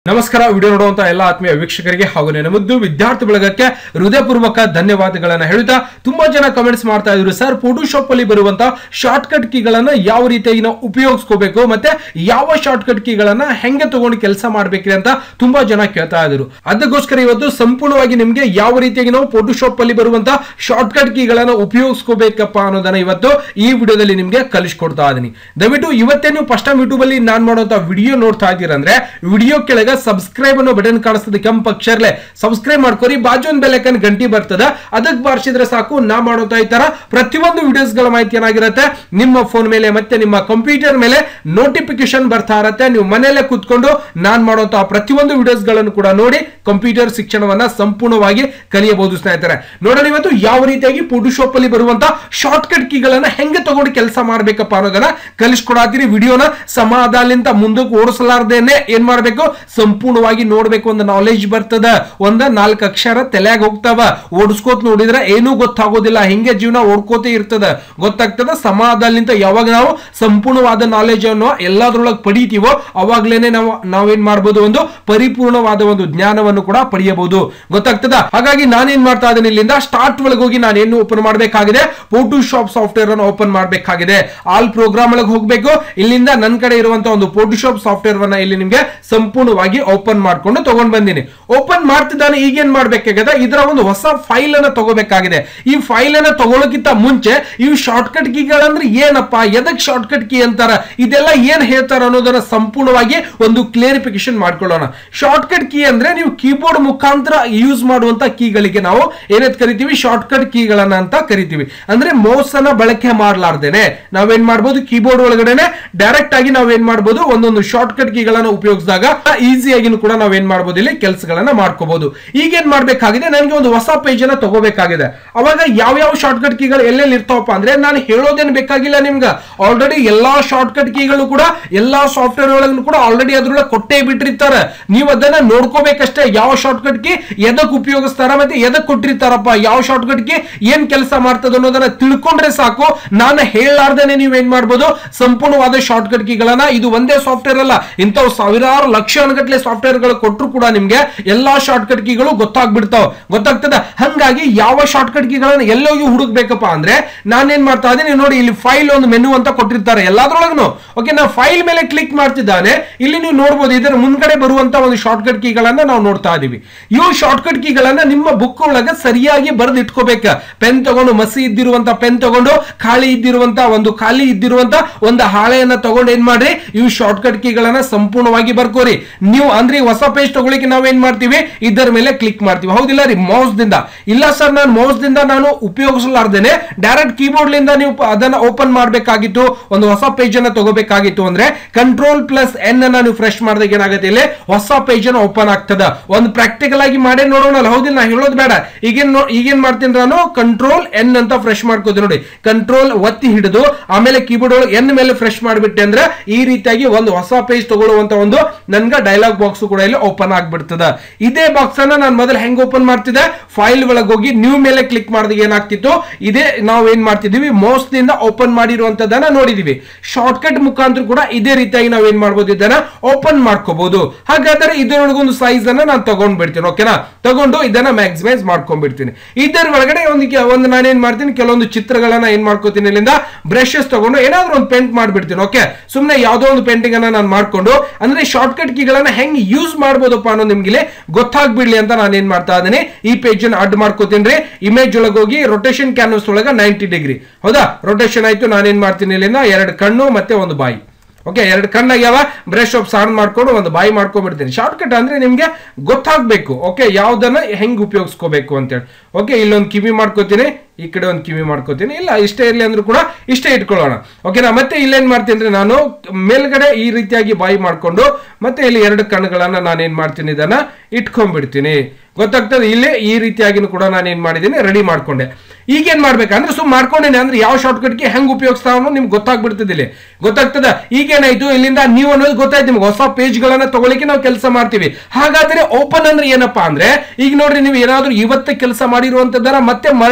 ನಮಸ್ಕಾರ ವಿಡಿಯೋ ನೋಡುವಂತ ಎಲ್ಲ ಆತ್ಮೀಯ ವೀಕ್ಷಕರಿಗೆ ಹಾಗೂ ನನ್ನ ಮುದ್ದು ವಿದ್ಯಾರ್ಥಿ ಬಳಗಕ್ಕೆ ಹೃದಯಪೂರ್ವಕ ಧನ್ಯವಾದಗಳನ್ನ ಹೇಳುತ್ತಾ ತುಂಬಾ ಜನ ಕಮೆಂಟ್ಸ್ ಮಾಡ್ತಾ ಇದ್ರು ಸರ್ ಫೋಟೋಶಾಪ್ ಅಲ್ಲಿ ಬರುವಂತ ಶಾರ್ಟ್ ಕಟ್ ಕೀಗಳನ್ನ ಯಾವ ರೀತಿಯಾಗಿ ನಾವು ಉಪಯೋಗಿಸ್ಕೋಬೇಕು ಮತ್ತೆ ಯಾವ ಶಾರ್ಟ್ ಕಟ್ ಕೀಗಳನ್ನ ಹೆಂಗೆ ತಗೊಂಡು ಕೆಲಸ ಮಾಡ್ಬೇಕ್ರಿ ಅಂತ ತುಂಬಾ ಜನ ಕೇಳ್ತಾ ಇದ್ರು ಅದಕ್ಕೋಸ್ಕರ ಇವತ್ತು ಸಂಪೂರ್ಣವಾಗಿ ನಿಮ್ಗೆ ಯಾವ ರೀತಿಯಾಗಿ ನಾವು ಫೋಟೋಶಾಪ್ ಅಲ್ಲಿ ಬರುವಂತ ಶಾರ್ಟ್ ಕಟ್ ಕೀಗಳನ್ನ ಉಪಯೋಗಿಸ್ಕೋಬೇಕಪ್ಪ ಅನ್ನೋದನ್ನ ಇವತ್ತು ಈ ವಿಡಿಯೋದಲ್ಲಿ ನಿಮ್ಗೆ ಕಲಿಸ್ಕೊಡ್ತಾ ಇದೀನಿ ದಯವಿಟ್ಟು ಇವತ್ತೇ ನೀವು ಫಸ್ಟ್ ಟೈಮ್ ಯೂಟ್ಯೂಬ್ ಅಲ್ಲಿ ನಾನ್ ಮಾಡುವಂತ ವಿಡಿಯೋ ನೋಡ್ತಾ ಇದ್ದೀರಂದ್ರೆ ವಿಡಿಯೋ ಕೆಳಗೆ ಸಬ್ಸ್ಕ್ರೈಬ್ ಅನ್ನೋ ಬಟನ್ ಕಾಣಿಸ್ತದೆ ಕೆಂಪು ಅಕ್ಷರಲೆ ಸಬ್ಸ್ಕ್ರೈಬ್ ಮಾಡ್ಕೊರಿ ಬಾಜು ಒಂದು ಬೆಲೆಕನ್ ಗಂಟಿ ಬರ್ತದ ಅದಕ್ಕೆ ಬಾರಿಸಿದ್ರೆ ಸಾಕು ನಾ ಮಾಡುತ್ತಾ ಈ ತರ ಪ್ರತಿಯೊಂದು ವಿಡಿಯೋಸ್ ಗಳ ಮಾಹಿತಿ ಏನಾಗಿರುತ್ತೆ ನಿಮ್ಮ ಫೋನ್ ಮೇಲೆ ಮತ್ತೆ ನಿಮ್ಮ ಕಂಪ್ಯೂಟರ್ ಮೇಲೆ ನೋಟಿಫಿಕೇಶನ್ ಬರ್ತಾ ಇರತ್ತೆ ನೀವು ಮನೆಯಲ್ಲೇ ಕೂತ್ಕೊಂಡು ನಾನ್ ಮಾಡುವಂತಹ ಪ್ರತಿಯೊಂದು ವಿಡಿಯೋಸ್ ಗಳನ್ನು ಕೂಡ ನೋಡಿ ಕಂಪ್ಯೂಟರ್ ಶಿಕ್ಷಣವನ್ನ ಸಂಪೂರ್ಣವಾಗಿ ಕಲಿಯಬಹುದು ಸ್ನೇಹಿತರೆ ನೋಡೋಣ ಇವತ್ತು ಯಾವ ರೀತಿಯಾಗಿ ಫೋಟೋಶಾಪ್ ಅಲ್ಲಿ ಬರುವಂತ ಶಾರ್ಟ್ ಕಟ್ ಕೀಗಳನ್ನ ಹೆಂಗೆ ತಗೊಂಡು ಕೆಲಸ ಮಾಡ್ಬೇಕಪ್ಪ ಅನ್ನೋದನ್ನ ಕಲಿಸ್ಕೊಡಾತೀರಿ ವಿಡಿಯೋನ ಸಮಾಧಾನಲಿಂದ ಮುಂದಕ್ಕೆ ಓಡಿಸಲಾರ್ದೇನೆ ಏನ್ ಮಾಡ್ಬೇಕು ಸಂಪೂರ್ಣವಾಗಿ ನೋಡ್ಬೇಕು ಒಂದು ನಾಲೆಜ್ ಬರ್ತದ ಒಂದ ನಾಲ್ಕು ಅಕ್ಷರ ತಲೆಯಾಗ ಹೋಗ್ತಾವ ಓಡಿಸ್ಕೋತ್ ನೋಡಿದ್ರೆ ಏನೂ ಗೊತ್ತಾಗೋದಿಲ್ಲ ಹಿಂಗೆ ಜೀವನ ಓಡ್ಕೋತೆ ಇರ್ತದ ಗೊತ್ತಾಗ್ತದ ಸಮಾಧಾನಲಿಂದ ಯಾವಾಗ ನಾವು ಸಂಪೂರ್ಣವಾದ ನಾಲೆಜ್ ಅನ್ನು ಎಲ್ಲಾದ್ರೊಳಗೆ ಪಡಿತೀವೋ ಅವಾಗ್ಲೇನೆ ನಾವು ನಾವೇನ್ ಮಾಡ್ಬೋದು ಒಂದು ಪರಿಪೂರ್ಣವಾದ ಒಂದು ಜ್ಞಾನವನ್ನು ಕೂಡ ಪಡೆಯಬಹುದು ಗೊತ್ತಾಗ್ತದ ಹಾಗಾಗಿ ನಾನೇನ್ ಮಾಡ್ತಾ ಇದ್ದೀನಿ ಇಲ್ಲಿಂದ ಸ್ಟಾರ್ಟ್ ಒಳಗೆ ಹೋಗಿ ನಾನೇನು ಓಪನ್ ಮಾಡಬೇಕಾಗಿದೆ ಫೋಟೋಶಾಪ್ ಸಾಫ್ಟ್ವೇರ್ ಅನ್ನು ಓಪನ್ ಮಾಡಬೇಕಾಗಿದೆ ಆಲ್ ಪ್ರೋಗ್ರಾಮ್ ಒಳಗೆ ಹೋಗ್ಬೇಕು ಇಲ್ಲಿಂದ ನನ್ನ ಕಡೆ ಇರುವಂತ ಒಂದು ಫೋಟೋಶಾಪ್ ಸಾಫ್ಟ್ವೇರ್ ಅನ್ನ ಇಲ್ಲಿ ನಿಮ್ಗೆ ಸಂಪೂರ್ಣವಾಗಿ ಓಪನ್ ಮಾಡ್ಕೊಂಡು ತಗೊಂಡ್ ಬಂದಿನಿ ಓಪನ್ ಮಾಡ್ತಿದ್ದಾನೆ ಈಗೇನ್ ಮಾಡ್ಬೇಕಾಗಿದೆ ಇದರ ಒಂದು ಹೊಸ ಫೈಲ್ ಅನ್ನ ತಗೋಬೇಕಾಗಿದೆ ಈ ಫೈಲ್ ಅನ್ನ ತಗೊಳ್ಳೋಕ್ಕಿಂತ ಮುಂಚೆ ಇವು ಶಾರ್ಟ್ ಕಟ್ ಕೀಗಳಂದ್ರೆ ಏನಪ್ಪ ಎದಕ್ ಶಾರ್ಟ್ ಕಟ್ ಕೀ ಅಂತಾರ ಇದೆಲ್ಲ ಏನ್ ಹೇಳ್ತಾರ ಅನ್ನೋದನ್ನ ಸಂಪೂರ್ಣವಾಗಿ ಒಂದು ಕ್ಲಿಯರಿಫಿಕೇಶನ್ ಮಾಡ್ಕೊಳ್ಳೋಣ ಶಾರ್ಟ್ ಕಟ್ ಕೀ ಅಂದ್ರೆ ನೀವು ಕೀಬೋರ್ಡ್ ಮುಖಾಂತರ ಯೂಸ್ ಮಾಡುವಂತ ಕೀಗಳಿಗೆ ನಾವು ಏನಂತ ಕರಿತೀವಿ ಶಾರ್ಟ್ ಕಟ್ ಕೀಗಳನ್ನ ಅಂತ ಕರಿತೀವಿ ಅಂದ್ರೆ ಮೌಸ್ ಅನ್ನ ಬಳಕೆ ಮಾಡಲಾರ್ದೇನೆ ನಾವೇನ್ ಮಾಡ್ಬೋದು ಕೀಬೋರ್ಡ್ ಒಳಗಡೆನೆ ಡೈರೆಕ್ಟ್ ಆಗಿ ನಾವೇನ್ ಮಾಡ್ಬೋದು ಒಂದೊಂದು ಶಾರ್ಟ್ ಕಟ್ ಕೀಗಳನ್ನ ಉಪಯೋಗಿಸಿದಾಗ ಈಸಿಯಾಗಿನೂ ಕೂಡ ನಾವೇನ್ ಮಾಡ್ಬೋದು ಇಲ್ಲಿ ಕೆಲಸಗಳನ್ನ ಮಾಡ್ಕೋಬಹುದು ಈಗ ಏನ್ ಮಾಡ್ಬೇಕಾಗಿದೆ ನನಗೆ ಒಂದು ಹೊಸ ಪೇಜ್ ಅನ್ನ ತಗೋಬೇಕಾಗಿದೆ ಅವಾಗ ಯಾವ ಯಾವ ಶಾರ್ಟ್ ಕಟ್ ಕೀಗಳು ಎಲ್ಲೆಲ್ಲಿ ಇರ್ತಾವಪ್ಪ ಅಂದ್ರೆ ನಾನು ಹೇಳೋದೇನು ಬೇಕಾಗಿಲ್ಲ ನಿಮ್ಗೆ ಆಲ್ರೆಡಿ ಎಲ್ಲಾ ಶಾರ್ಟ್ ಕಟ್ ಕೀಗಳು ಕೂಡ ಎಲ್ಲಾ ಸಾಫ್ಟ್ವೇರ್ ಒಳಗೂ ಕೂಡ ಆಲ್ರೆಡಿ ಅದ್ರೊಳಗೆ ಕೊಟ್ಟೇ ಬಿಟ್ಟಿರ್ತಾರೆ ನೀವು ಅದನ್ನ ನೋಡ್ಕೋಬೇಕಷ್ಟೇ ಯಾವ ಶಾರ್ಟ್ ಕಟ್ ಕೀ ಎದಕ್ ಉಪಯೋಗಿಸ್ತಾರ ಮತ್ತೆ ಎದಕ್ ಕೊಟ್ಟಿರ್ತಾರಪ್ಪ ಯಾವ ಶಾರ್ಟ್ ಕಟ್ ಕೀ ಏನ್ ಕೆಲಸ ಮಾಡ್ತದ ಅನ್ನೋದನ್ನ ತಿಳ್ಕೊಂಡ್ರೆ ಸಾಕು ನಾನು ಹೇಳಲಾರ್ದೇನೆ ನೀವು ಏನ್ ಮಾಡ್ಬೋದು ಸಂಪೂರ್ಣವಾದ ಶಾರ್ಟ್ ಕಟ್ ಕೀಗಳನ್ನ ಇದು ಒಂದೇ ಸಾಫ್ಟ್ವೇರ್ ಅಲ್ಲ ಇಂಥವು ಸಾವಿರಾರು ಲಕ್ಷಾನುಗಟ್ಲೆ ಸಾಫ್ಟ್ವೇರ್ ಗಳು ಕೊಟ್ಟರು ಕೂಡ ನಿಮ್ಗೆ ಎಲ್ಲಾ ಶಾರ್ಟ್ ಕಟ್ ಕೀಗಳು ಗೊತ್ತಾಗ್ಬಿಡ್ತಾವ ಗೊತ್ತಾಗ್ತದ ಹಂಗಾಗಿ ಯಾವ ಶಾರ್ಟ್ ಕಟ್ ಕೀಗಳನ್ನ ಎಲ್ಲೋಗಿ ಹುಡುಕ್ಬೇಕಪ್ಪ ಅಂದ್ರೆ ನಾನೇನ್ ಮಾಡ್ತಾ ಇದ್ದೀನಿ ನೋಡಿ ಇಲ್ಲಿ ಫೈಲ್ ಒಂದು ಮೆನು ಅಂತ ಕೊಟ್ಟಿರ್ತಾರೆ ಎಲ್ಲಾದ್ರೊಳಗೂ ಓಕೆ ನಾವು ಫೈಲ್ ಮೇಲೆ ಕ್ಲಿಕ್ ಮಾಡ್ತಿದ್ದಾನೆ ಇಲ್ಲಿ ನೀವು ನೋಡ್ಬೋದು ಇದರ ಮುಂದ್ಗಡೆ ಬರುವಂತ ಒಂದು ಶಾರ್ಟ್ ಕಟ್ ಕೀಗಳನ್ನ ನಾವು ನೋಡ್ತಾ ಇದೀವಿ ಇವು ಶಾರ್ಟ್ ಕಟ್ ಕೀಗಳನ್ನ ನಿಮ್ಮ ಬುಕ್ ಒಳಗೆ ಸರಿಯಾಗಿ ಬರೆದು ಇಟ್ಕೋಬೇಕ ಪೆನ್ ತಗೊಂಡು ಮಸಿ ಇದ್ದಿರುವಂತ ಪೆನ್ ತಗೊಂಡು ಖಾಲಿ ಇದ್ದಿರುವಂತ ಒಂದು ಖಾಲಿ ಇದ್ದಿರುವಂತ ಒಂದು ಹಾಳೆಯನ್ನ ತಗೊಂಡು ಏನ್ ಮಾಡ್ರಿ ಇವು ಶಾರ್ಟ್ ಕಟ್ ಕೀಗಳನ್ನ ಸಂಪೂರ್ಣವಾಗಿ ಬರ್ಕೋರಿ ನೀವು ಅಂದ್ರೆ ಈ ಹೊಸ ಪೇಜ್ ತಗೊಳಿಕ್ಕೆ ನಾವ್ ಏನ್ ಮಾಡ್ತೀವಿ ಇದರ ಮೇಲೆ ಕ್ಲಿಕ್ ಮಾಡ್ತೀವಿ ಹೌದಿಲ್ಲ ರೀ ಮೌಸ್ ದಿಂದ ಇಲ್ಲ ಸರ್ ನಾನು ಮೌಸ್ ದಿಂದ ನಾನು ಉಪಯೋಗಿಸಲಾರ್ದೇನೆ ಡೈರೆಕ್ಟ್ ಕೀಬೋರ್ಡ್ ಲಿಂದ ನೀವು ಪ- ಅದನ್ನ ಓಪನ್ ಮಾಡಬೇಕಾಗಿತ್ತು ಒಂದು ಹೊಸ ಪೇಜ್ ಅನ್ನ ತಗೋಬೇಕಾಗಿತ್ತು ಅಂದ್ರೆ ಕಂಟ್ರೋಲ್ ಪ್ಲಸ್ ಎನ್ ಅನ್ನ ನೀವು ಫ್ರೆಶ್ ಮಾಡಿದಾಗ ಏನಾಗುತ್ತೆ ಇಲ್ಲಿ ಹೊಸ ಪೇಜ್ ಅನ್ನ ಓಪನ್ ಆಗ್ತದ ಒಂದು ಪ್ರಾಕ್ಟಿಕಲ್ ಆಗಿ ಮಾಡೇ ನೋಡೋಣ ಹೌದಿಲ್ಲ ನಾ ಹೇಳೋದು ಬೇಡ ಈಗೇನ್ ನೋ- ಈಗೇನ್ ಮಾಡ್ತೀನಿ ನಾನು ಕಂಟ್ರೋಲ್ ಎನ್ ಅಂತ ಫ್ರೆಶ್ ಮಾಡ್ಕೋತೀನಿ ನೋಡಿ ಕಂಟ್ರೋಲ್ ಒತ್ತಿ ಹಿಡಿದು ಆಮೇಲೆ ಕೀಬೋರ್ಡ್ ಒಳಗೆ ಎನ್ ಮೇಲೆ ಫ್ರೆಶ್ ಮಾಡಿಬಿಟ್ಟೆ ಅಂದ್ರೆ ಈ ರೀತಿಯಾಗಿ ಒಂದು ಹೊಸ ಪೇಜ್ ತಗೊಳ್ಳುವಂತ ಒಂದು ನನ್ಗೆ ಡೈಲಾಗ್ ಬಾಕ್ಸ್ ಕೂಡ ಇಲ್ಲಿ ಓಪನ್ ಆಗ್ಬಿಡ್ತದ ಇದೇ ಬಾಕ್ಸ್ ಅನ್ನ ನಾನು ಮೊದಲು ಹೆಂಗ್ ಓಪನ್ ಮಾಡ್ತಿದ್ದೆ ಫೈಲ್ ಒಳಗೆ ಹೋಗಿ ನ್ಯೂ ಮೇಲೆ ಕ್ಲಿಕ್ ಮಾಡಿದಾಗ ಏನಾಗ್ತಿತ್ತು ಇದೇ ನಾವು ಏನ್ ಮಾಡ್ತಿದೀವಿ ಮೌಸ್ ನಿಂದ ಓಪನ್ ಮಾಡಿರುವಂತದನ್ನ ನೋಡಿದೀವಿ ಶಾರ್ಟ್ ಕಟ್ ಮುಖಾಂತರ ಕೂಡ ಇದೇ ರೀತಿಯಾಗಿ ನಾವು ಏನ್ ಮಾಡ್ಬೋದು ಇದನ್ನ ಓಪನ್ ಮಾಡ್ಕೋಬಹುದು ಹಾಗಾದ್ರೆ ಇದರೊಳಗೊಂದು ಸೈಜ್ ಅನ್ನ ನಾನು ತಗೊಂಡ್ ಬಿಡ್ತೀನಿ ಓಕೆನಾ ತಗೊಂಡು ಇದನ್ನ ಮ್ಯಾಕ್ಸಿಮೈಸ್ ಮಾಡ್ಕೊಂಡ್ಬಿಡ್ತೀನಿ ಇದರ ಒಳಗಡೆ ಒಂದು ಕೆ- ಒಂದು ನಾನು ಏನ್ ಮಾಡ್ತೀನಿ ಕೆಲವೊಂದು ಚಿತ್ರಗಳನ್ನ ಏನ್ ಮಾಡ್ಕೋತೀನಿ ಇಲ್ಲಿಂದ ಬ್ರಷಸ್ ತಗೊಂಡು ಏನಾದ್ರೂ ಒಂದು ಪೇಂಟ್ ಮಾಡ್ಬಿಡ್ತೀನಿ ಓಕೆ ಸುಮ್ಮನೆ ಯಾವ್ದೋ ಒಂದು ಪೇಂಟಿಂಗ್ ಅನ್ನ ನಾನು ಮಾಡ್ಕೊಂಡು ಅಂದ್ರೆ ಶಾರ್ಟ್ ಕಟ್ ಕೀಗಳನ್ನ ಹೆಂಗ್ ಯೂಸ್ ಮಾಡ್ಬೋದಪ್ಪ ಅನ್ನೋ ನಿಮ್ಗೆ ಇಲ್ಲಿ ಗೊತ್ತಾಗ್ಬಿಡ್ಲಿ ಅಂತ ನಾನು ಏನ್ ಮಾಡ್ತಾ ಇದ್ದೀನಿ ಈ ಪೇಜ್ ಅನ್ನ ಅಡ್ ಮಾಡ್ಕೋತೀನಿ ರೀ ಇಮೇಜ್ ಒಳಗೆ ಹೋಗಿ ರೊಟೇಷನ್ ಕ್ಯಾನ್ವಸ್ ಒಳಗೆ ನೈಂಟಿ ಡಿಗ್ರಿ ಹೌದಾ ರೊಟೇಷನ್ ಆಯ್ತು ನಾನೇನ್ ಮಾಡ್ತೀನಿ ಇಲ್ಲಿಂದ ಎರಡು ಕಣ್ಣು ಮತ್ತೆ ಒಂದು ಬಾಯಿ ಓಕೆ ಎರಡು ಕಣ್ಣಾಗ್ಯಾವ ಬ್ರಷ್ ಆಫ್ ಸಾನ್ ಮಾಡ್ಕೊಂಡು ಒಂದು ಬಾಯಿ ಮಾಡ್ಕೊಂಡ್ಬಿಡ್ತೀನಿ ಶಾರ್ಟ್ ಕಟ್ ಅಂದ್ರೆ ನಿಮ್ಗೆ ಗೊತ್ತಾಗ್ಬೇಕು ಓಕೆ ಯಾವ್ದನ್ನ ಹೆಂಗ್ ಉಪಯೋಗಿಸ್ಕೋಬೇಕು ಅಂತೇಳಿ ಓಕೆ ಇಲ್ಲೊಂದು ಕಿವಿ ಮಾಡ್ಕೋತೀನಿ ಈ ಕಡೆ ಒಂದು ಕಿವಿ ಮಾಡ್ಕೋತೀನಿ ಇಲ್ಲ ಇಷ್ಟೇ ಇರಲಿ ಅಂದ್ರೂ ಕೂಡ ಇಷ್ಟೇ ಇಟ್ಕೊಳ್ಳೋಣ ಓಕೆನಾ ಮತ್ತೆ ಇಲ್ಲೇನ್ ಮಾಡ್ತೀನಿ ಅಂದ್ರೆ ನಾನು ಮೇಲ್ಗಡೆ ಈ ರೀತಿಯಾಗಿ ಬಾಯಿ ಮಾಡ್ಕೊಂಡು ಮತ್ತೆ ಇಲ್ಲಿ ಎರಡು ಕಣ್ಣುಗಳನ್ನ ನಾನು ಏನ್ ಮಾಡ್ತೀನಿ ಇದನ್ನ ಇಟ್ಕೊಂಡ್ಬಿಡ್ತೀನಿ ಗೊತ್ತಾಗ್ತದೆ ಇಲ್ಲೇ ಈ ರೀತಿಯಾಗಿನೂ ಕೂಡ ನಾನು ಏನ್ ಮಾಡಿದ್ದೀನಿ ರೆಡಿ ಮಾಡ್ಕೊಂಡೆ ಈಗೇನ್ ಮಾಡ್ಬೇಕಂದ್ರೆ ಸುಮ್ ಮಾಡ್ಕೊಂಡೇನೆ ಅಂದ್ರೆ ಯಾವ ಶಾರ್ಟ್ ಕಟ್ಗೆ ಹೆಂಗ್ ಉಪಯೋಗಿಸ್ತಾವ ಅನ್ನೋದು ನಿಮ್ಗೆ ಗೊತ್ತಾಗ್ಬಿಡ್ತದೆ ಇಲ್ಲಿ ಗೊತ್ತಾಗ್ತದ ಈಗೇನಾಯ್ತು ಇಲ್ಲಿಂದ ನೀವು ಅನ್ನೋದು ಗೊತ್ತಾಯ್ತು ನಿಮ್ಗೆ ಹೊಸ ಪೇಜ್ ಗಳನ್ನ ತಗೊಳಿಕ್ಕೆ ನಾವು ಕೆಲಸ ಮಾಡ್ತೀವಿ ಹಾಗಾದ್ರೆ ಓಪನ್ ಅಂದ್ರೆ ಏನಪ್ಪಾ ಅಂದ್ರೆ ಈಗ ನೋಡ್ರಿ ನೀವು ಏನಾದ್ರೂ ಇವತ್ತೇ ಕೆಲಸ ಮಾಡಿರುವಂತದ್ದನ್ನ ಮತ್ತೆ ಮರಳೆ ಮರದ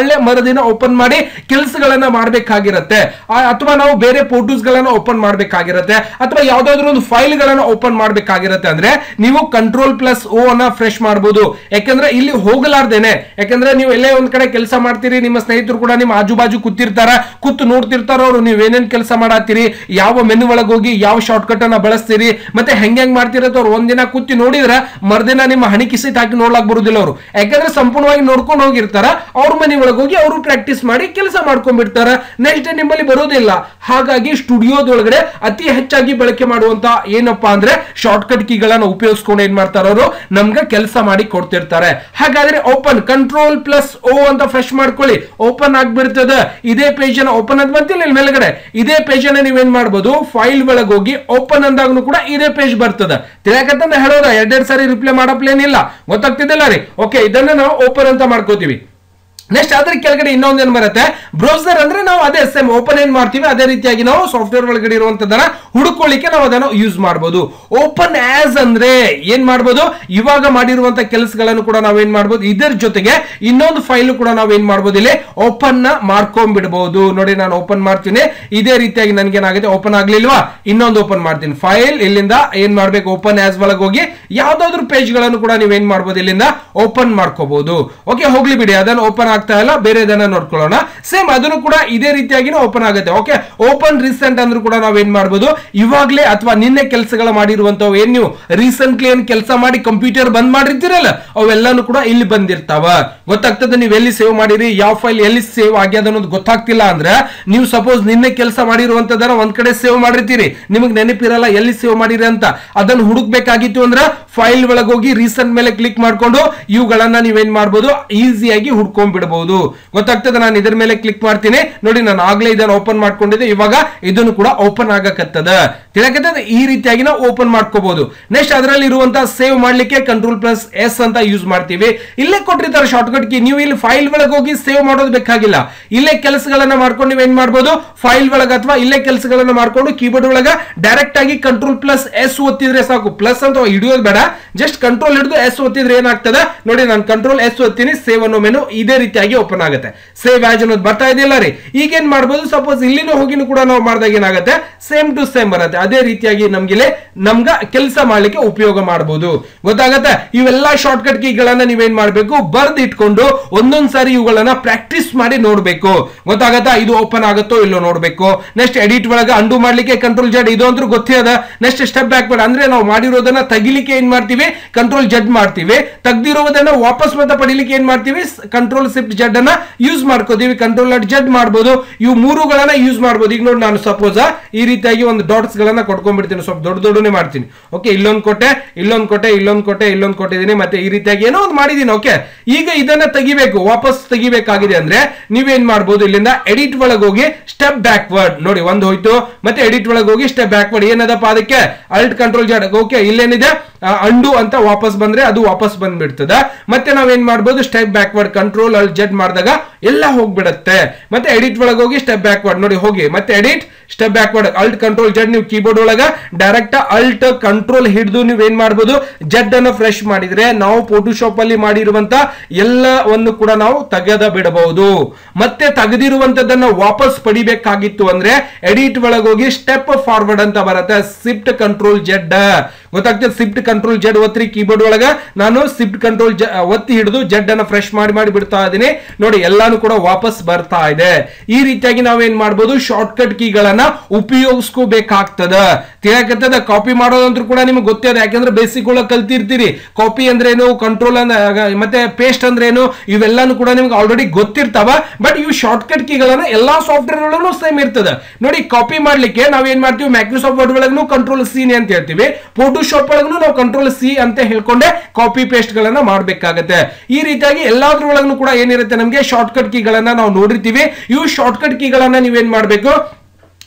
ದಿನ ಓಪನ್ ಮಾಡಿ ಕೆಲಸಗಳನ್ನ ಮಾಡ್ಬೇಕಾಗಿರತ್ತೆ ಆ- ಅಥವಾ ನಾವು ಬೇರೆ ಫೋಟೋಸ್ ಗಳನ್ನ ಓಪನ್ ಮಾಡ್ಬೇಕಾಗಿರತ್ತೆ ಅಥವಾ ಯಾವ್ದಾದ್ರು ಒಂದು ಫೈಲ್ ಗಳನ್ನ ಓಪನ್ ಮಾಡ್ಬೇಕಾಗಿರತ್ತೆ ಅಂದ್ರೆ ನೀವು ಕಂಟ್ರೋಲ್ ಪ್ಲಸ್ ಓ ಅನ್ನ ಫ್ರೆಶ್ ಮಾಡಬಹುದು ಯಾಕಂದ್ರೆ ಇಲ್ಲಿ ಹೋಗಲಾರ್ದೇನೆ ಯಾಕಂದ್ರೆ ನೀವು ಎಲ್ಲೇ ಒಂದ್ ಕಡೆ ಕೆಲಸ ಮಾಡ್ತೀರಿ ನಿಮ್ಮ ಸ್ನೇಹಿತರು ಕೂಡ ನಿಮ್ಮ ಆಜು ಬಾಜು ಕೂತಿರ್ತಾರ ಕೂತು ನೋಡ್ತಿರ್ತಾರ ಅವ್ರು ನೀವು ಏನೇನ್ ಕೆಲಸ ಮಾಡತ್ತೀರಿ ಯಾವ ಮೆನು ಒಳಗೆ ಹೋಗಿ ಯಾವ ಶಾರ್ಟ್ ಕಟ್ ಅನ್ನ ಬಳಸ್ತೀರಿ ಮತ್ತೆ ಹೆಂಗ್ ಹೆಂಗ್ ಮಾಡ್ತಿರತ್ತ ಅವ್ರು ಒಂದಿನ ಕೂತಿ ನೋಡಿದ್ರೆ ಮರ್ದಿನ ನಿಮ್ಮ ಹಣಿ ಕಿಸಿಟ್ ಹಾಕಿ ನೋಡ್ಲಾಕ್ ಬರುದಿಲ್ಲ ಅವರು ಯಾಕಂದ್ರೆ ಸಂಪೂರ್ಣವಾಗಿ ನೋಡ್ಕೊಂಡು ಹೋಗಿರ್ತಾರ ಅವ್ರ ಮನೆ ಒಳಗೆ ಹೋಗಿ ಅವರು ಪ್ರಾಕ್ಟೀಸ್ ಮಾಡಿ ಕೆಲಸ ಮಾಡ್ಕೊಂಡ್ಬಿಡ್ತಾರ ನೆಕ್ಸ್ಟ್ ಡೇ ನಿಮ್ಮಲ್ಲಿ ಬರೋದಿಲ್ಲ ಹಾಗಾಗಿ ಸ್ಟುಡಿಯೋದೊಳಗಡೆ ಅತಿ ಹೆಚ್ಚಾಗಿ ಬಳಕೆ ಮಾಡುವಂತ ಏನಪ್ಪಾ ಅಂದ್ರೆ ಶಾರ್ಟ್ ಕಟ್ ಕೀಗಳನ್ನ ಉಪಯೋಗಿಸ್ಕೊಂಡು ಏನ್ ಮಾಡ್ತಾರ ಅವರು ನಮ್ಗೆ ಕೆಲಸ ಮಾಡಿ ಕೊಡ್ತಿರ್ತಾರೆ ಹಾಗಾದ್ರೆ ಓಪನ್ ಕಂಟ್ರೋಲ್ ಪ್ಲಸ್ ಓ ಅಂತ ಫ್ರೆಶ್ ಮಾಡ್ಕೊಳ್ಳಿ ಓಪನ್ ಆಗ್ಬಿಡ್ತದೆ ಇದೇ ಪೇಜ್ ಅನ್ನ ಓಪನ್ ಅದ್ ಬಂತಿಲ್ಲ ಇಲ್ಲಿ ಮೇಲ್ಗಡೆ ಇದೇ ಪೇಜ್ ಅನ್ನ ನೀವೇನ್ ಮಾಡ್ಬೋದು ಫೈಲ್ ಒಳಗೆ ಹೋಗಿ ಓಪನ್ ಅಂದಾಗ್ನು ಕೂಡ ಇದೇ ಪೇಜ್ ಬರ್ತದೆ ತಿಳಿಯಾಕತ್ತಂದ ಹೇಳೋದ ಎರಡೆರಡು ಸಾರಿ ರಿಪ್ಲೈ ಮಾಡಪ್ಲೇನಿಲ್ಲ ಗೊತ್ತಾಗ್ತಿದ್ದಿಲ್ಲ ರೀ ಓಕೆ ಇದನ್ನ ನಾವು ಓಪನ್ ಅಂತ ಮಾಡ್ಕೋತೀವಿ ನೆಕ್ಸ್ಟ್ ಅದ್ರ ಕೆಳಗಡೆ ಇನ್ನೊಂದೇನು ಬರುತ್ತೆ ಬ್ರೌಸರ್ ಅಂದ್ರೆ ನಾವು ಅದೇ ಸೇಮ್ ಓಪನ್ ಏನ್ ಮಾಡ್ತೀವಿ ಅದೇ ರೀತಿಯಾಗಿ ನಾವು ಸಾಫ್ಟ್ವೇರ್ ಒಳಗಡೆ ಇರುವಂತದನ್ನ ಹುಡುಕೊಳ್ಳಿಕ್ಕೆ ನಾವು ಅದನ್ನು ಯೂಸ್ ಮಾಡಬಹುದು ಓಪನ್ ಆಸ್ ಅಂದ್ರೆ ಏನ್ ಮಾಡ್ಬೋದು ಇವಾಗ ಮಾಡಿರುವಂತ ಕೆಲಸಗಳನ್ನು ಕೂಡ ನಾವೇನ್ ಮಾಡ್ಬೋದು ಇದರ ಜೊತೆಗೆ ಇನ್ನೊಂದು ಫೈಲ್ ಕೂಡ ನಾವೇನ್ ಮಾಡ್ಬೋದು ಇಲ್ಲಿ ಓಪನ್ ನ ಮಾಡ್ಕೊಂಡ್ಬಿಡ್ಬಹುದು ನೋಡಿ ನಾನು ಓಪನ್ ಮಾಡ್ತೀನಿ ಇದೇ ರೀತಿಯಾಗಿ ನನ್ಗೆ ಏನಾಗುತ್ತೆ ಓಪನ್ ಆಗ್ಲಿಲ್ವಾ ಇನ್ನೊಂದು ಓಪನ್ ಮಾಡ್ತೀನಿ ಫೈಲ್ ಇಲ್ಲಿಂದ ಏನ್ ಮಾಡ್ಬೇಕು ಓಪನ್ ಆಸ್ ಒಳಗೆ ಹೋಗಿ ಯಾವ್ದಾದ್ರು ಪೇಜ್ ಗಳನ್ನು ಕೂಡ ನೀವೇನ್ ಮಾಡ್ಬೋದು ಇಲ್ಲಿಂದ ಓಪನ್ ಮಾಡ್ಕೋಬಹುದು ಓಕೆ ಹೋಗ್ಲಿ ಬಿಡಿ ಅದನ್ನ ಓಪನ್ ಆಗ್ತಾ ಇಲ್ಲ ಬೇರೆದನ್ನ ನೋಡ್ಕೊಳ್ಳೋಣ ಸೇಮ್ ಅದನ್ನು ಕೂಡ ಇದೇ ರೀತಿಯಾಗಿ ಓಪನ್ ಆಗುತ್ತೆ ಓಕೆ ಓಪನ್ ರೀಸೆಂಟ್ ಅಂದ್ರೂ ಕೂಡ ನಾವ್ ಏನ್ ಮಾಡ್ಬೋದು ಇವಾಗ್ಲೇ ಅಥವಾ ನಿನ್ನೆ ಕೆಲಸಗಳ ಮಾಡಿರುವಂತವು ಏನ್ ನೀವು ರೀಸೆಂಟ್ಲಿ ಏನ್ ಕೆಲಸ ಮಾಡಿ ಕಂಪ್ಯೂಟರ್ ಬಂದ್ ಮಾಡಿರ್ತೀರಲ್ಲ ಅವೆಲ್ಲಾನು ಕೂಡ ಇಲ್ಲಿ ಬಂದಿರ್ತಾವ ಗೊತ್ತಾಗ್ತದೆ ನೀವು ಎಲ್ಲಿ ಸೇವ್ ಮಾಡಿರಿ ಯಾವ ಫೈಲ್ ಎಲ್ಲಿ ಸೇವ್ ಆಗ್ಯದ ಅನ್ನೋದು ಗೊತ್ತಾಗ್ತಿಲ್ಲ ಅಂದ್ರೆ ನೀವು ಸಪೋಸ್ ನಿನ್ನೆ ಕೆಲಸ ಮಾಡಿರುವಂತದನ್ನ ಒಂದ್ ಕಡೆ ಸೇವ್ ಮಾಡಿರ್ತೀರಿ ನಿಮಗೆ ನೆನಪಿರಲ್ಲ ಎಲ್ಲಿ ಸೇವ್ ಮಾಡಿರಿ ಅಂತ ಅದನ್ನ ಹುಡುಕ್ಬೇಕಾಗಿತ್ತು ಅಂದ್ರೆ ಫೈಲ್ ಒಳಗೆ ಹೋಗಿ ರೀಸೆಂಟ್ ಮೇಲೆ ಕ್ಲಿಕ್ ಮಾಡ್ಕೊಂಡು ಇವುಗಳನ್ನ ನೀವೇನ್ ಮಾಡ್ಬೋದು ಈಸಿಯಾಗಿ ಹುಡ್ಕೊಂಡ್ಬಿಡಬಹುದು ಗೊತ್ತಾಗ್ತದೆ ನಾನು ಇದ್ರ ಮೇಲೆ ಕ್ಲಿಕ್ ಮಾಡ್ತೀನಿ ನೋಡಿ ನಾನು ಆಗ್ಲೇ ಇದನ್ನ ಓಪನ್ ಮಾಡ್ಕೊಂಡಿದ್ದೆ ಇವಾಗ ಇದನ್ನು ಕೂಡ ಓಪನ್ ಆಗಕತ್ತದ ತಿಳಕತ್ತದ ಈ ರೀತಿಯಾಗಿ ನಾವು ಓಪನ್ ಮಾಡ್ಕೋಬಹುದು ನೆಕ್ಸ್ಟ್ ಅದರಲ್ಲಿ ಇರುವಂತಹ ಸೇವ್ ಮಾಡ್ಲಿಕ್ಕೆ ಕಂಟ್ರೋಲ್ ಪ್ಲಸ್ ಎಸ್ ಅಂತ ಯೂಸ್ ಮಾಡ್ತೀವಿ ಇಲ್ಲೇ ಕೊಟ್ಟಿರ್ತಾರೆ ಶಾರ್ಟ್ಕಟ್ ಕಿ ನೀವು ಇಲ್ಲಿ ಫೈಲ್ ಒಳಗೆ ಹೋಗಿ ಸೇವ್ ಮಾಡೋದು ಬೇಕಾಗಿಲ್ಲ ಇಲ್ಲೇ ಕೆಲಸಗಳನ್ನ ಮಾಡ್ಕೊಂಡು ನೀವು ಏನ್ ಮಾಡ್ಬೋದು ಫೈಲ್ ಒಳಗೆ ಅಥವಾ ಇಲ್ಲೇ ಕೆಲಸಗಳನ್ನ ಮಾಡ್ಕೊಂಡು ಕೀಬೋರ್ಡ್ ಒಳಗ ಡೈರೆಕ್ಟ್ ಆಗಿ ಕಂಟ್ರೋಲ್ ಪ್ಲಸ್ ಎಸ್ ಒತ್ತಿದ್ರೆ ಸಾಕು ಪ್ಲಸ್ ಅಂತ ಹಿಡಿಯೋದು ಬೇಡ ಜಸ್ಟ್ ಕಂಟ್ರೋಲ್ ಹಿಡಿದು ಎಸ್ ಒತ್ತಿದ್ರೆ ಏನಾಗ್ತದೆ ನೋಡಿ ನಾನು ಕಂಟ್ರೋಲ್ ಎಸ್ ಒತ್ತೀನಿ ಸೇವ್ ಅನ್ನೋ ಮೆನು ಇದೇ ರೀತಿಯಾಗಿ ಓಪನ್ ಆಗುತ್ತೆ ಸೇವ್ ಆಜ್ ಅನ್ನೋದು ಬರ್ತಾ ಇದೆಯಲ್ಲ ರೀ ಈಗ ಏನ್ ಮಾಡ್ಬೋದು ಸಪೋಸ್ ಇಲ್ಲಿನೂ ಹೋಗಿನೂ ಕೂಡ ನಾವು ಮಾಡಿದಾಗ ಏನಾಗುತ್ತೆ ಸೇಮ್ ಟು ಸೇಮ್ ಬರುತ್ತೆ ಅದೇ ರೀತಿಯಾಗಿ ನಮ್ಗೆ ನಮ್ಗ ಕೆಲಸ ಮಾಡ್ಲಿಕ್ಕೆ ಉಪಯೋಗ ಮಾಡಬಹುದು ಗೊತ್ತಾಗತ್ತೆ ಇವೆಲ್ಲಾ ಶಾರ್ಟ್ ಕಟ್ ಕೀಗಳನ್ನ ನೀವೇನ್ ಮಾಡ್ಬೇಕು ಬರ್ದ್ ಇಟ್ಕೊಂಡು ಒಂದೊಂದ್ ಸಾರಿ ಇವುಗಳನ್ನ ಪ್ರಾಕ್ಟೀಸ್ ಮಾಡಿ ನೋಡ್ಬೇಕು ಗೊತ್ತಾಗತ್ತಾ ಇದು ಓಪನ್ ಆಗುತ್ತೋ ಇಲ್ಲೋ ನೋಡ್ಬೇಕು ನೆಕ್ಸ್ಟ್ ಎಡಿಟ್ ಒಳಗೆ ಅಂಡು ಮಾಡ್ಲಿಕ್ಕೆ ಕಂಟ್ರೋಲ್ ಜಡ್ ಇದು ಅಂತೂ ಗೊತ್ತೇ ಅದ ನೆಕ್ಸ್ಟ್ ಸ್ಟೆಪ್ ಬ್ಯಾಕ್ ಬೇಡ ಅಂದ್ರೆ ನಾವು ಮಾಡಿರೋದನ್ನ ತೆಗಿಲಿಕ್ಕೆ ಏನ್ ಮಾಡ್ತೀವಿ ಕಂಟ್ರೋಲ್ ಜಡ್ ಮಾಡ್ತೀವಿ ತೆಗ್ದಿರೋದನ್ನ ವಾಪಸ್ ಮತ್ತೆ ಪಡಿಲಿಕ್ಕೆ ಏನ್ ಮಾಡ್ತೀವಿ ಕಂಟ್ರೋಲ್ ಶಿಫ್ಟ್ ಜಡ್ ಅನ್ನ ಯೂಸ್ ಮಾಡ್ಕೋತೀವಿ ಕಂಟ್ರೋಲ್ ಜಡ್ ಮಾಡ್ಬೋದು ಇವು ಮೂರುಗಳನ್ನ ಯೂಸ್ ಮಾಡ್ಬೋದು ಈಗ ನೋಡಿ ನಾನು ಸಪೋಸ್ ಈ ರೀತಿಯಾಗಿ ಒಂದು ಡಾಟ್ಸ್ ಗಳನ್ನ ಕೊಟ್ಕೊಂಡ್ಬಿಡ್ತೀನಿ ಸ್ವಲ್ಪ ದೊಡ್ಡ ದೊಡ್ಡನೇ ಮಾಡ್ತೀನಿ ಓಕೆ ಇಲ್ಲೊಂದು ಕೊಟ್ಟೆ ಇಲ್ಲೊಂದು ಕೊಟ್ಟೆ ಇಲ್ಲೊಂದು ಕೊಟ್ಟೆ ಇಲ್ಲೊಂದು ಕೊಟ್ಟಿದ್ದೀನಿ ಮತ್ತೆ ಈ ರೀತಿಯಾಗಿ ಏನೋ ಒಂದು ಮಾಡಿದೀನಿ ಓಕೆ ಈಗ ಇದನ್ನ ತೆಗಿಬೇಕು ವಾಪಸ್ ತೆಗಿಬೇಕಾಗಿದೆ ಅಂದ್ರೆ ನೀವೇನ್ ಮಾಡ್ಬೋದು ಇಲ್ಲಿಂದ ಎಡಿಟ್ ಒಳಗೆ ಹೋಗಿ ಸ್ಟೆಪ್ ಬ್ಯಾಕ್ವರ್ಡ್ ನೋಡಿ ಒಂದು ಹೋಯ್ತು ಮತ್ತೆ ಎಡಿಟ್ ಒಳಗೆ ಹೋಗಿ ಸ್ಟೆಪ್ ಬ್ಯಾಕ್ವರ್ಡ್ ಏನದಪ್ಪ ಅದಕ್ಕೆ ಅಲ್ಟ್ ಕಂಟ್ರೋಲ್ ಜಡ್ ಓಕೆ ಇಲ್ಲೇನಿದೆ ಅಂಡು ಅಂತ ವಾಪಸ್ ಬಂದ್ರೆ ಅದು ವಾಪಸ್ ಬಂದ್ಬಿಡ್ತದ ಮತ್ತೆ ನಾವೇನ್ ಮಾಡ್ಬೋದು step backward control alt Z ಮಾಡಿದಾಗ ಎಲ್ಲ ಹೋಗ್ಬಿಡತ್ತೆ ಮತ್ತೆ ಎಡಿಟ್ ಒಳಗೆ ಹೋಗಿ ಸ್ಟೆಪ್ ಬ್ಯಾಕ್ವರ್ಡ್ ನೋಡಿ ಹೋಗಿ ಮತ್ತೆ edit step backward alt control Z ನೀವು ಕೀಬೋರ್ಡ್ ಒಳಗ ಡೈರೆಕ್ಟ್ ಅಲ್ಟ್ ಕಂಟ್ರೋಲ್ ಹಿಡಿದು ನೀವು ಏನ್ ಮಾಡ್ಬೋದು ಜಡ್ ಅನ್ನು ಫ್ರೆಶ್ ಮಾಡಿದ್ರೆ ನಾವು ಫೋಟೋಶಾಪ್ ಅಲ್ಲಿ ಮಾಡಿರುವಂತ ಎಲ್ಲವನ್ನು ಕೂಡ ನಾವು ತೆಗೆದ ಬಿಡಬಹುದು ಮತ್ತೆ ತೆಗೆದಿರುವಂತದನ್ನ ವಾಪಸ್ ಪಡಿಬೇಕಾಗಿತ್ತು ಅಂದ್ರೆ ಎಡಿಟ್ ಒಳಗೆ ಹೋಗಿ ಸ್ಟೆಪ್ ಫಾರ್ವರ್ಡ್ ಅಂತ ಬರುತ್ತೆ ಸಿಫ್ಟ್ ಕಂಟ್ರೋಲ್ ಜೆಡ್ ಗೊತ್ತಾಗ್ತದೆ ಸಿಫ್ಟ್ ಕಂಟ್ರೋಲ್ ಜೆಡ್ ಒತ್ತಿ ಕೀಬೋರ್ಡ್ ಒಳಗ ನಾನು ಸಿಫ್ಟ್ ಕಂಟ್ರೋಲ್ ಒತ್ತಿ ಹಿಡಿದು ಜೆಡ್ ಅನ್ನ ಫ್ರೆಶ್ ಮಾಡಿ ಮಾಡಿ ಬಿಡ್ತಾ ಇದೀನಿ ನೋಡಿ ಎಲ್ಲಾನು ಕೂಡ ವಾಪಸ್ ಬರ್ತಾ ಇದೆ ಈ ರೀತಿಯಾಗಿ ನಾವೇನ್ ಮಾಡ್ಬೋದು ಶಾರ್ಟ್ ಕಟ್ ಕೀಗಳನ್ನ ಉಪಯೋಗಿಸ್ಕೋಬೇಕಾಗ್ತದ ತಿಳಕತ್ತದ ಕಾಪಿ ಮಾಡೋದಂದ್ರೂ ಕೂಡ ನಿಮ್ಗೆ ಗೊತ್ತೇ ಅದ ಯಾಕಂದ್ರೆ ಬೇಸಿಕ್ ಒಳಗೆ ಕಲ್ತಿರ್ತೀರಿ ಕಾಪಿ ಅಂದ್ರೇನು ಕಂಟ್ರೋಲ್ ಮತ್ತೆ ಪೇಸ್ಟ್ ಅಂದ್ರೇನು ಇವೆಲ್ಲಾನು ಕೂಡ ನಿಮ್ಗೆ ಆಲ್ರೆಡಿ ಗೊತ್ತಿರ್ತಾವ ಬಟ್ ಇವು ಶಾರ್ಟ್ ಕಟ್ ಕೀಗಳನ್ನ ಎಲ್ಲಾ ಸಾಫ್ಟ್ವೇರ್ ಒಳಗೂ ಸೇಮ್ ಇರ್ತದ ನೋಡಿ ಕಾಪಿ ಮಾಡ್ಲಿಕ್ಕೆ ನಾವ್ ಏನ್ ಮಾಡ್ತೀವಿ ಮೈಕ್ರೋಸಾಫ್ಟ್ ವರ್ಡ್ ಒಳಗೂ ಕಂಟ್ರೋಲ್ ಸಿ ಅಂತ ಹೇಳ್ತೀವಿ ಫೋಟೋಶಾಪ್ ಒಳಗೂ ನಾವು ಕಂಟ್ರೋಲ್ ಸಿ ಅಂತ ಹೇಳ್ಕೊಂಡೆ ಕಾಪಿ ಪೇಸ್ಟ್ ಗಳನ್ನ ಮಾಡ್ಬೇಕಾಗತ್ತೆ ಈ ರೀತಿಯಾಗಿ ಎಲ್ಲಾದ್ರ ಒಳಗೂ ಕೂಡ ಏನಿರುತ್ತೆ ನಮಗೆ ಶಾರ್ಟ್ ಕಟ್ ಕೀಗಳನ್ನ ನಾವು ನೋಡಿರ್ತೀವಿ ಇವು ಶಾರ್ಟ್ ಕಟ್ ಕೀಗಳನ್ನ ನೀವೇನ್ ಮಾಡ್ಬೇಕು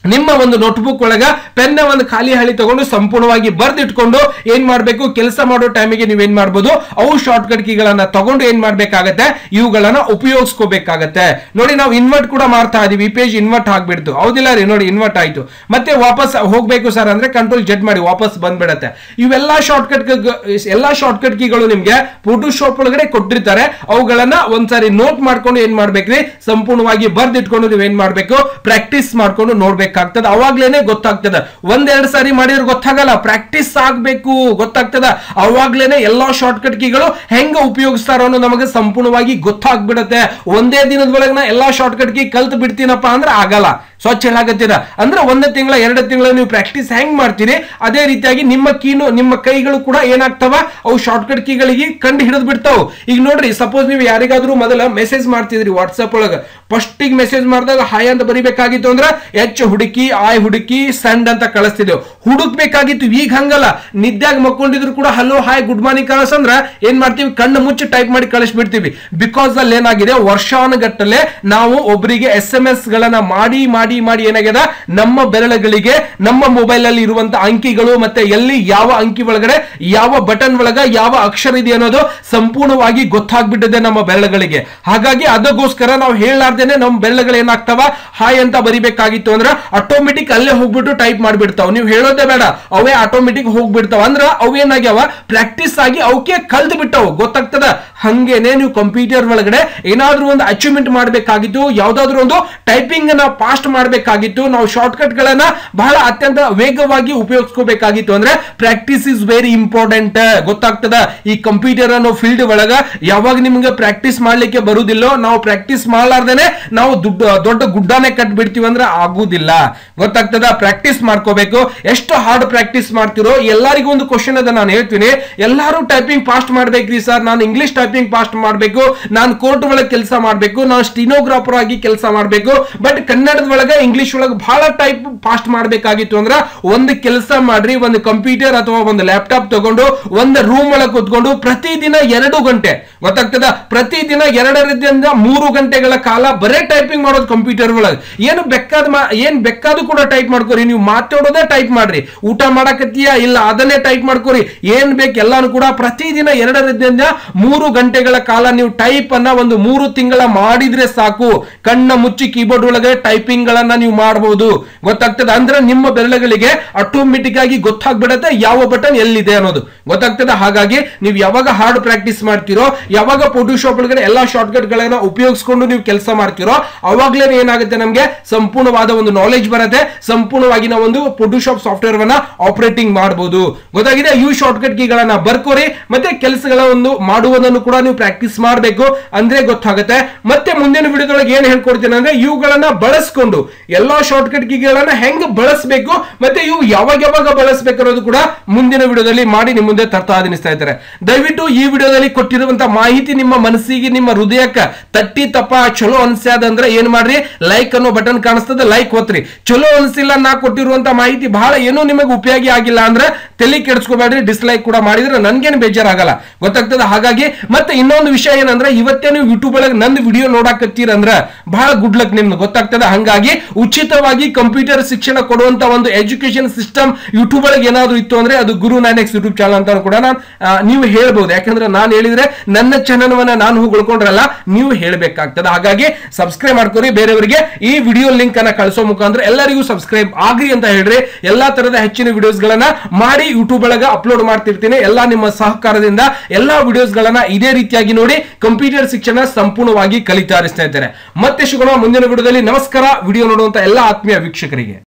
ನಿಮ್ಮ ಒಂದು ನೋಟ್ಬುಕ್ ಒಳಗ ಪೆನ್ನ ಒಂದು ಖಾಲಿ ಹಳಿ ತಗೊಂಡು ಸಂಪೂರ್ಣವಾಗಿ ಬರ್ದಿಟ್ಕೊಂಡು ಏನ್ ಮಾಡ್ಬೇಕು ಕೆಲಸ ಮಾಡೋ ಟೈಮಿಗೆ ನೀವ್ ಏನ್ ಮಾಡ್ಬೋದು ಅವು ಶಾರ್ಟ್ ಕಟ್ ಕೀಗಳನ್ನ ತಗೊಂಡು ಏನ್ ಮಾಡ್ಬೇಕಾಗತ್ತೆ ಇವುಗಳನ್ನ ಉಪಯೋಗಿಸ್ಕೋಬೇಕಾಗತ್ತೆ ನೋಡಿ ನಾವು ಇನ್ವರ್ಟ್ ಕೂಡ ಮಾಡ್ತಾ ಇದೀವಿ ಈ ಪೇಜ್ ಇನ್ವರ್ಟ್ ಆಗ್ಬಿಡ್ತು ಹೌದಿಲ್ಲ ರೀ ನೋಡಿ ಇನ್ವರ್ಟ್ ಆಯ್ತು ಮತ್ತೆ ವಾಪಸ್ ಹೋಗ್ಬೇಕು ಸರ್ ಅಂದ್ರೆ ಕಂಟ್ರೋಲ್ ಜೆಡ್ ಮಾಡಿ ವಾಪಸ್ ಬಂದ್ಬಿಡತ್ತೆ ಇವೆಲ್ಲಾ ಶಾರ್ಟ್ ಕಟ್ ಎಲ್ಲಾ ಶಾರ್ಟ್ ಕಟ್ ಕೀಗಳು ನಿಮ್ಗೆ ಫೋಟೋಶಾಪ್ ಒಳಗಡೆ ಕೊಟ್ಟಿರ್ತಾರೆ ಅವುಗಳನ್ನ ಒಂದ್ಸಾರಿ ನೋಟ್ ಮಾಡ್ಕೊಂಡು ಏನ್ ಮಾಡ್ಬೇಕ್ರಿ ಸಂಪೂರ್ಣವಾಗಿ ಬರ್ದಿಟ್ಕೊಂಡು ನೀವ್ ಏನ್ ಮಾಡ್ಬೇಕು ಪ್ರಾಕ್ಟೀಸ್ ಮಾಡ್ಕೊಂಡು ನೋಡ್ಬೇಕಾಗ್ತದ ಅವಾಗ್ಲೇನೆ ಗೊತ್ತಾಗ್ತದ ಒಂದೆರಡು ಸಾರಿ ಮಾಡಿದ್ರೆ ಗೊತ್ತಾಗಲ್ಲ ಪ್ರಾಕ್ಟೀಸ್ ಆಗ್ಬೇಕು ಗೊತ್ತಾಗ್ತದ ಅವಾಗ್ಲೇನೆ ಎಲ್ಲಾ ಶಾರ್ಟ್ ಕಟ್ ಕೀಗಳು ಹೆಂಗ ಉಪಯೋಗಿಸ್ತಾರೋ ಅನ್ನೋ ನಮಗೆ ಸಂಪೂರ್ಣವಾಗಿ ಗೊತ್ತಾಗ್ಬಿಡತ್ತೆ ಒಂದೇ ದಿನದ ಒಳಗೆ ನಾ ಎಲ್ಲಾ ಶಾರ್ಟ್ ಕಟ್ ಕೀ ಕಲ್ತ್ ಬಿಡ್ತೀನಪ್ಪ ಅಂದ್ರೆ ಆಗಲ್ಲ ಸ್ವಚ್ಛ ಹೇಳಾಕತ್ತೀರ ಅಂದ್ರೆ ಒಂದೇ ತಿಂಗಳ ಎರಡು ತಿಂಗಳ ನೀವು ಪ್ರಾಕ್ಟೀಸ್ ಹೆಂಗ್ ಮಾಡ್ತೀರಿ ಅದೇ ರೀತಿಯಾಗಿ ನಿಮ್ಮ ಕೀನು ನಿಮ್ಮ ಕೈಗಳು ಕೂಡ ಏನಾಗ್ತಾವ ಅವು ಶಾರ್ಟ್ ಕಟ್ ಕೀಗಳಿಗೆ ಕಂಡು ಹಿಡಿದು ಬಿಡ್ತಾವ ಈಗ ನೋಡ್ರಿ ಸಪೋಸ್ ನೀವು ಯಾರಿಗಾದ್ರೂ ಮೊದಲ ಮೆಸೇಜ್ ಮಾಡ್ತಿದ್ರಿ ವಾಟ್ಸಪ್ ಒಳಗ ಫಸ್ಟಿಗೆ ಮೆಸೇಜ್ ಮಾಡಿದಾಗ ಹಾಯ್ ಅಂತ ಬರಿಬೇಕಾಗಿತ್ತು ಅಂದ್ರೆ ಎಚ್ ಹುಡುಕಿ ಆಯ್ ಹುಡುಕಿ ಸಂಡ್ ಅಂತ ಕಳಿಸ್ತಿದ್ದೆವು ಹುಡುಕ್ಬೇಕಾಗಿತ್ತು ಈಗ ಹಂಗಲ್ಲ ನಿದ್ಯಾಗ ಮಕ್ಕೊಂಡಿದ್ರು ಕೂಡ ಹಲೋ ಹಾಯ್ ಗುಡ್ ಮಾರ್ನಿಂಗ್ ಕಳಿಸಂದ್ರ ಏನ್ ಮಾಡ್ತೀವಿ ಕಣ್ಣು ಮುಚ್ಚಿ ಟೈಪ್ ಮಾಡಿ ಕಳಿಸ್ಬಿಡ್ತೀವಿ ಬಿಕಾಸ್ ಅಲ್ಲಿ ಏನಾಗಿದೆ ವರ್ಷಾನುಗಟ್ಟಲೆ ನಾವು ಒಬ್ಬರಿಗೆ ಎಸ್ ಎಂ ಎಸ್ ಗಳನ್ನ ಮಾಡಿ ಮಾಡಿ ಮಾಡಿ ಏನಾಗ್ಯದ ನಮ್ಮ ಬೆರಳುಗಳಿಗೆ ನಮ್ಮ ಮೊಬೈಲ್ ಅಲ್ಲಿ ಇರುವಂತ ಅಂಕಿಗಳು ಮತ್ತೆ ಎಲ್ಲಿ ಯಾವ ಅಂಕಿ ಒಳಗಡೆ ಯಾವ ಬಟನ್ ಒಳಗ ಯಾವ ಅಕ್ಷರ ಇದೆ ಅನ್ನೋದು ಸಂಪೂರ್ಣವಾಗಿ ಗೊತ್ತಾಗ್ಬಿಟ್ಟಿದೆ ನಮ್ಮ ಬೆರಳುಗಳಿಗೆ ಹಾಗಾಗಿ ಅದಕ್ಕೋಸ್ಕರ ನಾವು ಹೇಳಲಾರ್ದೇನೆ ನಮ್ಮ ಬೆರಳುಗಳು ಏನಾಗ್ತಾವ ಹಾಯ್ ಅಂತ ಬರಿಬೇಕಾಗಿತ್ತು ಅಂದ್ರೆ ಆಟೋಮೆಟಿಕ್ ಅಲ್ಲೇ ಹೋಗ್ಬಿಟ್ಟು ಟೈಪ್ ಮಾಡ್ಬಿಡ್ತಾವ ನೀವು ಹೇಳೋದೇ ಬೇಡ ಅವೇ ಆಟೋಮೆಟಿಕ್ ಹೋಗ್ಬಿಡ್ತಾವ ಅಂದ್ರ ಅವೇನಾಗ್ಯಾವ ಪ್ರಾಕ್ಟೀಸ್ ಆಗಿ ಅವಕ್ಕೆ ಕಲ್ದು ಬಿಟ್ಟವು ಗೊತ್ತಾಗ್ತದ ಹಂಗೇನೆ ನೀವು ಕಂಪ್ಯೂಟರ್ ಒಳಗಡೆ ಏನಾದ್ರೂ ಒಂದು ಅಚೀವ್ಮೆಂಟ್ ಮಾಡಬೇಕಾಗಿತ್ತು ಯಾವ್ದಾದ್ರು ಒಂದು ಟೈಪಿಂಗ್ ನ ಪಾಸ್ಟ್ ಮಾಡಬೇಕಾಗಿತ್ತು ನಾವು ಶಾರ್ಟ್ ಕಟ್ ಗಳನ್ನ ಬಹಳ ಅತ್ಯಂತ ವೇಗವಾಗಿ ಉಪಯೋಗಿಸ್ಕೋಬೇಕಾಗಿತ್ತು ಅಂದ್ರೆ ಪ್ರಾಕ್ಟೀಸ್ ಇಸ್ ವೆರಿ ಇಂಪಾರ್ಟೆಂಟ್ ಗೊತ್ತಾಗ್ತದ ಈ ಕಂಪ್ಯೂಟರ್ ಅನ್ನೋ ಫೀಲ್ಡ್ ಒಳಗ ಯಾವಾಗ ನಿಮ್ಗೆ ಪ್ರಾಕ್ಟೀಸ್ ಮಾಡ್ಲಿಕ್ಕೆ ಬರುದಿಲ್ಲೋ ನಾವು ಪ್ರಾಕ್ಟೀಸ್ ಮಾಡ್ಲಾರ್ದೇನೆ ನಾವು ದುಡ್ಡು ದೊಡ್ಡ ಗುಡ್ಡಾನೆ ಕಟ್ ಬಿಡ್ತೀವಿ ಅಂದ್ರೆ ಆಗುದಿಲ್ಲ ಗೊತ್ತಾಗ್ತದ ಪ್ರಾಕ್ಟೀಸ್ ಮಾಡ್ಕೋಬೇಕು ಎಷ್ಟು ಹಾರ್ಡ್ ಪ್ರಾಕ್ಟೀಸ್ ಮಾಡ್ತಿರೋ ಎಲ್ಲರಿಗೂ ಒಂದು ಕ್ವಶನ್ ಅದ ನಾನು ಹೇಳ್ತೀನಿ ಎಲ್ಲಾರು ಟೈಪಿಂಗ್ ಫಾಸ್ಟ್ ಮಾಡ್ಬೇಕ್ರಿ ಸರ್ ನಾನು ಇಂಗ್ಲಿಷ್ ಟೈಪಿಂಗ್ ಫಾಸ್ಟ್ ಮಾಡ್ಬೇಕು ನಾನು ಕೋರ್ಟ್ ಒಳಗೆ ಕೆಲಸ ಮಾಡ್ಬೇಕು ನಾನು ಸ್ಟಿನೋಗ್ರಾಫರ್ ಆಗಿ ಕೆಲಸ ಮಾಡ್ಬೇಕು ಬಟ್ ಕನ್ನಡದ ಒಳಗೆ ಇಂಗ್ಲಿಷ್ ಒಳಗೆ ಬಹಳ ಟೈಪ್ ಫಾಸ್ಟ್ ಮಾಡ್ಬೇಕಾಗಿತ್ತು ಅಂದ್ರೆ ಒಂದು ಕೆಲಸ ಮಾಡ್ರಿ ಒಂದು ಕಂಪ್ಯೂಟರ್ ಅಥವಾ ಒಂದು ಲ್ಯಾಪ್ಟಾಪ್ ತಗೊಂಡು ಒಂದು ರೂಮ್ ಒಳಗೆ ಕೂತ್ಕೊಂಡು ಪ್ರತಿದಿನ ಎರಡು ಗಂಟೆ ಗೊತ್ತಾಗ್ತದ ಪ್ರತಿದಿನ ಎರಡರಿಂದ ಮೂರು ಗಂಟೆಗಳ ಕಾಲ ಬರೇ ಟೈಪಿಂಗ್ ಮಾಡೋದು ಕಂಪ್ಯೂಟರ್ ಒಳಗೆ ಏನು ಬೇಕಾದ ಮಾ- ಏನ್ ಬೇಕಾದ್ರೂ ಕೂಡ ಟೈಪ್ ಮಾಡ್ಕೋರಿ ನೀವು ಮಾತಾಡೋದೇ ಟೈಪ್ ಮಾಡ್ರಿ ಊಟ ಮಾಡಕತ್ತೀಯಾ ಇಲ್ಲ ಅದನ್ನೇ ಟೈಪ್ ಮಾಡ್ಕೋರಿ ಏನ್ ಬೇಕು ಎಲ್ಲಾನು ಕೂಡ ಪ್ರತಿದಿನ ಎರಡರಿಂದ ಮೂರು ಗಂಟೆಗಳ ಕಾಲ ನೀವು ಟೈಪ್ ಅನ್ನ ಒಂದು ಮೂರು ತಿಂಗಳ ಮಾಡಿದ್ರೆ ಸಾಕು ಕಣ್ಣ ಮುಚ್ಚಿ ಕೀಬೋರ್ಡ್ ಒಳಗೆ ಟೈಪಿಂಗ್ ಗಳನ್ನ ನೀವು ಮಾಡಬಹುದು ಗೊತ್ತಾಗ್ತದೆ ಅಂದ್ರೆ ನಿಮ್ಮ ಬೆರಳುಗಳಿಗೆ ಆಟೋಮೆಟಿಕ್ ಆಗಿ ಗೊತ್ತಾಗ್ಬಿಡತ್ತೆ ಯಾವ ಬಟನ್ ಎಲ್ಲಿದೆ ಅನ್ನೋದು ಗೊತ್ತಾಗ್ತದೆ ಹಾಗಾಗಿ ನೀವು ಯಾವಾಗ ಹಾರ್ಡ್ ಪ್ರಾಕ್ಟೀಸ್ ಮಾಡ್ತೀರೋ ಯಾವಾಗ ಫೋಟೋಶಾಪ್ ಒಳಗಡೆ ಎಲ್ಲಾ ಶಾರ್ಟ್ ಕಟ್ ಗಳನ್ನ ಉಪಯೋಗಿಸ್ಕೊಂಡು ನೀವು ಕೆಲಸ ಮಾಡ್ತೀರೋ ಅವಾಗ್ಲೇ ಏನಾಗುತ್ತೆ ನಮ್ಗೆ ಸಂಪೂರ್ಣವಾದ ಒಂದು ನಾಲೆಜ್ ಬರುತ್ತೆ ಸಂಪೂರ್ಣವಾಗಿ ನಾವು ಒಂದು ಫೋಟೋಶಾಪ್ ಸಾಫ್ಟ್ವೇರ್ ವನ್ನ ಆಪರೇಟಿಂಗ್ ಮಾಡಬಹುದು ಗೊತ್ತಾಗಿದೆ ಇವು ಶಾರ್ಟ್ ಕಟ್ ಕೀಗಳನ್ನ ಬರ್ಕೋರಿ ಮತ್ತೆ ಕೆಲಸಗಳ ಒಂದು ಮಾಡುವುದನ್ನು ಕೂಡ ನೀವು ಪ್ರಾಕ್ಟೀಸ್ ಮಾಡಬೇಕು ಅಂದ್ರೆ ಗೊತ್ತಾಗುತ್ತೆ ಮತ್ತೆ ಮುಂದಿನ ವಿಡಿಯೋದೊಳಗೆ ಏನ್ ಹೇಳ್ಕೊಡ್ತೀನಿ ಅಂದ್ರೆ ಇವುಗಳನ್ನ ಬಳಸ್ಕೊಂಡು ಎಲ್ಲಾ ಶಾರ್ಟ್ ಕಟ್ ಕೀಗಳನ್ನ ಹೆಂಗ್ ಬಳಸಬೇಕು ಮತ್ತೆ ಇವು ಯಾವಾಗ ಯಾವಾಗ ಬಳಸಬೇಕು ಅನ್ನೋದು ಕೂಡ ಮುಂದಿನ ವಿಡಿಯೋದಲ್ಲಿ ಮಾಡಿ ನಿಮ್ಮ ಮುಂದೆ ತರ್ತಾ ಅನಿಸ್ತಾ ಇದ್ದಾರೆ ದಯವಿಟ್ಟು ಈ ವಿಡಿಯೋದಲ್ಲಿ ಕೊಟ್ಟಿರುವಂತ ಮಾಹಿತಿ ನಿಮ್ಮ ಮನಸ್ಸಿಗೆ ನಿಮ್ಮ ಹೃದಯಕ್ಕೆ ತಟ್ಟಿ ತಪ್ಪ ಚಲೋ ಅನ್ಸ್ಯಾದ ಅಂದ್ರೆ ಏನ್ ಮಾಡ್ರಿ ಲೈಕ್ ಅನ್ನೋ ಬಟನ್ ಕಾಣಿಸ್ತದೆ ಲೈಕ್ ಒತ್ರಿ ಚಲೋ ಅನ್ಸಿಲ್ಲ ನಾ ಕೊಟ್ಟಿರುವಂತ ಮಾಹಿತಿ ಬಹಳ ಏನೋ ನಿಮಗೆ ಉಪಯೋಗಿ ಆಗಿಲ್ಲ ಅಂದ್ರೆ ತಲೆ ಕೆಡಿಸ್ಕೋಬೇಡ್ರಿ ಡಿಸ್ಲೈಕ್ ಕೂಡ ಮಾಡಿದ್ರೆ ನನ್ಗೇನು ಬೇಜಾರಾಗಲ್ಲ ಗೊತ್ತಾಗ್ತದೆ ಹಾಗಾಗಿ ಮತ್ತೆ ಇನ್ನೊಂದು ವಿಷಯ ಏನಂದ್ರೆ ಇವತ್ತೇ ನೀವು ಯೂಟ್ಯೂಬ್ ಒಳಗೆ ನಂದು ವಿಡಿಯೋ ನೋಡಾಕತ್ತೀರಂದ್ರೆ ಬಹಳ ಗುಡ್ ಲಕ್ ನಿಮ್ಗೆ ಗೊತ್ತಾಗ್ತದೆ ಹಂಗಾಗಿ ಉಚಿತವಾಗಿ ಕಂಪ್ಯೂಟರ್ ಶಿಕ್ಷಣ ಕೊಡುವಂತ ಒಂದು ಎಜುಕೇಶನ್ ಸಿಸ್ಟಮ್ ಯೂಟ್ಯೂಬ್ ಒಳಗೆ ಏನಾದ್ರು ಇತ್ತು ಅಂದ್ರೆ ಅದು ಗುರು ನಾನೆಕ್ಸ್ ಯೂಟ್ಯೂಬ್ ಚಾನಲ್ ಅಂತ ಕೂಡ ನಾನು ನೀವು ಹೇಳ್ಬೋದು ಯಾಕಂದ್ರೆ ನಾನು ಹೇಳಿದ್ರೆ ನನ್ನ ಚಾನಲ್ವನ್ನ ನಾನು ಉಳ್ಕೊಂಡ್ರಲ್ಲ ನೀವು ಹೇಳ್ಬೇಕಾಗ್ತದೆ ಹಾಗಾಗಿ ಸಬ್ಸ್ಕ್ರೈಬ್ ಮಾಡ್ಕೊರಿ ಬೇರೆಯವರಿಗೆ ಈ ವಿಡಿಯೋ ಲಿಂಕ್ ಅನ್ನ ಕಳಿಸೋ ಮುಖಾಂತರ ಎಲ್ಲರಿಗೂ ಸಬ್ಸ್ಕ್ರೈಬ್ ಆಗ್ರಿ ಅಂತ ಹೇಳ್ರಿ ಎಲ್ಲಾ ತರದ ಹೆಚ್ಚಿನ ವಿಡಿಯೋಸ್ ಗಳನ್ನ ಮಾಡಿ ಯೂಟ್ಯೂಬ್ ಒಳಗ ಅಪ್ಲೋಡ್ ಮಾಡ್ತಿರ್ತೀನಿ ಎಲ್ಲಾ ನಿಮ್ಮ ಸಹಕಾರದಿಂದ ಎಲ್ಲಾ ವಿಡಿಯೋಸ್ ಗಳನ್ನ ಇದೇ ರೀತಿಯಾಗಿ ನೋಡಿ ಕಂಪ್ಯೂಟರ್ ಶಿಕ್ಷಣ ಸಂಪೂರ್ಣವಾಗಿ ಕಲಿತಾ ಸ್ನೇಹಿತರೆ ಮತ್ತೆ ಸಿಗೋಣ ಮುಂದಿನ ವಿಡಿಯೋದಲ್ಲಿ ನಮಸ್ಕಾರ ವಿಡಿಯೋ ನೋಡುವಂತ ಎಲ್ಲಾ ಆತ್ಮೀಯ ವೀಕ್ಷಕರಿಗೆ